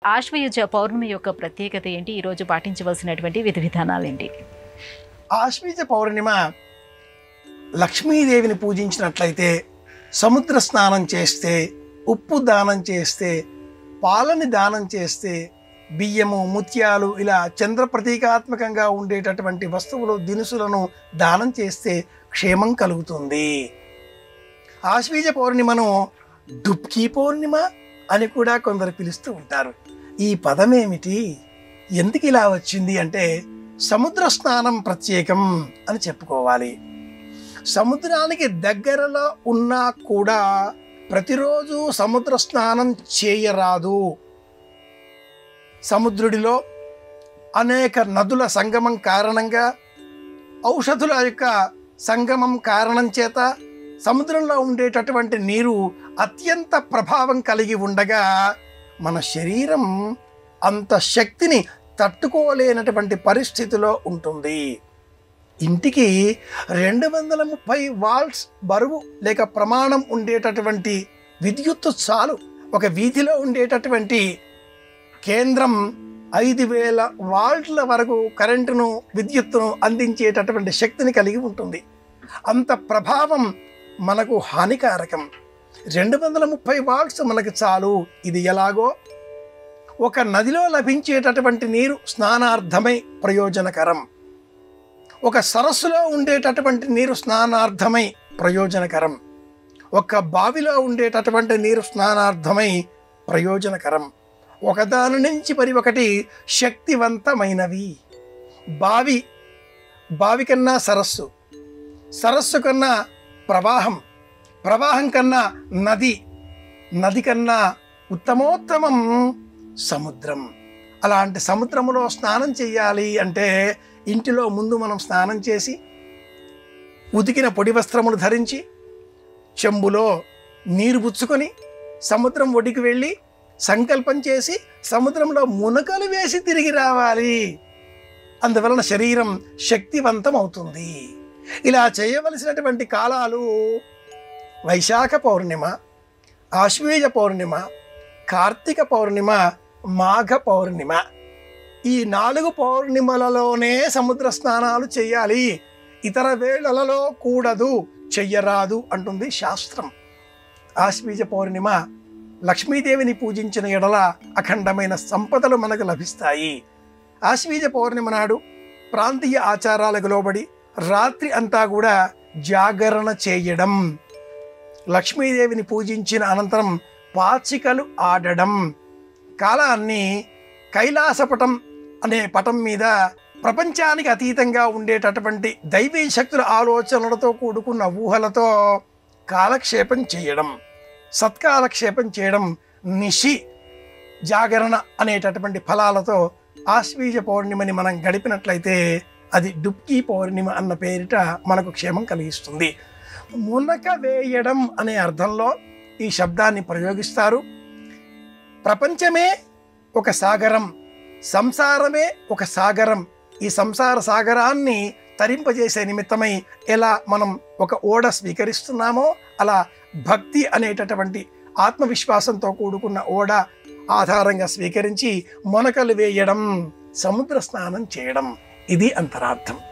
ఆశ్వయుజ పౌర్ణమి యొక్క ప్రత్యేకత ఏంటి ఈరోజు పాటించవలసినటువంటి విధి విధానాలు ఏంటి ఆశ్వీజ పౌర్ణిమ లక్ష్మీదేవిని పూజించినట్లయితే సముద్ర స్నానం చేస్తే ఉప్పు దానం చేస్తే పాలని దానం చేస్తే బియ్యము ముత్యాలు ఇలా చంద్ర ప్రతీకాత్మకంగా ఉండేటటువంటి వస్తువులు దినుసులను దానం చేస్తే క్షేమం కలుగుతుంది ఆశ్వీజ పౌర్ణిమను డుబ్కీ పౌర్ణిమ అని కూడా కొందరు పిలుస్తూ ఉంటారు ఈ పదమేమిటి ఎందుకు ఇలా వచ్చింది అంటే సముద్ర స్నానం ప్రత్యేకం అని చెప్పుకోవాలి సముద్రానికి దగ్గరలో ఉన్నా కూడా ప్రతిరోజు సముద్ర స్నానం చేయరాదు సముద్రుడిలో అనేక నదుల సంగమం కారణంగా ఔషధుల యొక్క సంగమం కారణం చేత సముద్రంలో ఉండేటటువంటి నీరు అత్యంత ప్రభావం కలిగి ఉండగా మన శరీరం అంత శక్తిని తట్టుకోలేనటువంటి పరిస్థితిలో ఉంటుంది ఇంటికి రెండు వందల ముప్పై వాల్ట్స్ బరువు లేక ప్రమాణం ఉండేటటువంటి విద్యుత్తు చాలు ఒక వీధిలో ఉండేటటువంటి కేంద్రం ఐదు వేల వాల్ట్ల వరకు కరెంటును విద్యుత్తును అందించేటటువంటి శక్తిని కలిగి ఉంటుంది అంత ప్రభావం మనకు హానికారకం రెండు వందల ముప్పై వాల్ట్స్ మనకు చాలు ఇది ఎలాగో ఒక నదిలో లభించేటటువంటి నీరు స్నానార్థమై ప్రయోజనకరం ఒక సరస్సులో ఉండేటటువంటి నీరు స్నానార్థమై ప్రయోజనకరం ఒక బావిలో ఉండేటటువంటి నీరు స్నానార్థమై ప్రయోజనకరం ఒకదాని నుంచి మరి ఒకటి శక్తివంతమైనవి బావి బావి కన్నా సరస్సు సరస్సు కన్నా ప్రవాహం ప్రవాహం కన్నా నది నది కన్నా ఉత్తమోత్తమం సముద్రం అలాంటి సముద్రములో స్నానం చేయాలి అంటే ఇంటిలో ముందు మనం స్నానం చేసి ఉతికిన పొడి వస్త్రములు ధరించి చెంబులో నీరు పుచ్చుకొని సముద్రం ఒడికి వెళ్ళి సంకల్పం చేసి సముద్రంలో మునకలు వేసి తిరిగి రావాలి అందువలన శరీరం శక్తివంతం అవుతుంది ఇలా చేయవలసినటువంటి కాలాలు వైశాఖ పౌర్ణిమ ఆశ్వేజ పౌర్ణిమ కార్తీక పౌర్ణిమ మాఘ పౌర్ణిమ ఈ నాలుగు పౌర్ణిమలలోనే సముద్ర స్నానాలు చేయాలి ఇతర వేళలలో కూడదు చెయ్యరాదు అంటుంది శాస్త్రం ఆశ్వీజ పౌర్ణిమ లక్ష్మీదేవిని పూజించిన ఎడల అఖండమైన సంపదలు మనకు లభిస్తాయి ఆశ్వీజ పౌర్ణిమ నాడు ప్రాంతీయ ఆచారాలకు లోబడి రాత్రి అంతా కూడా జాగరణ చేయడం లక్ష్మీదేవిని పూజించిన అనంతరం పాచికలు ఆడడం కాలాన్ని కైలాసపటం అనే పటం మీద ప్రపంచానికి అతీతంగా ఉండేటటువంటి దైవీ శక్తుల ఆలోచనలతో కూడుకున్న ఊహలతో కాలక్షేపం చేయడం సత్కాలక్షేపం చేయడం నిషి జాగరణ అనేటటువంటి ఫలాలతో ఆశ్వీజ పౌర్ణిమని మనం గడిపినట్లయితే అది డుబ్కీ పౌర్ణిమ అన్న పేరిట మనకు క్షేమం కలిగిస్తుంది మునక వేయడం అనే అర్థంలో ఈ శబ్దాన్ని ప్రయోగిస్తారు ప్రపంచమే ఒక సాగరం సంసారమే ఒక సాగరం ఈ సంసార సాగరాన్ని తరింపజేసే నిమిత్తమై ఎలా మనం ఒక ఓడ స్వీకరిస్తున్నామో అలా భక్తి అనేటటువంటి ఆత్మవిశ్వాసంతో కూడుకున్న ఓడ ఆధారంగా స్వీకరించి మొనకలు వేయడం సముద్ర స్నానం చేయడం ఇది అంతరార్థం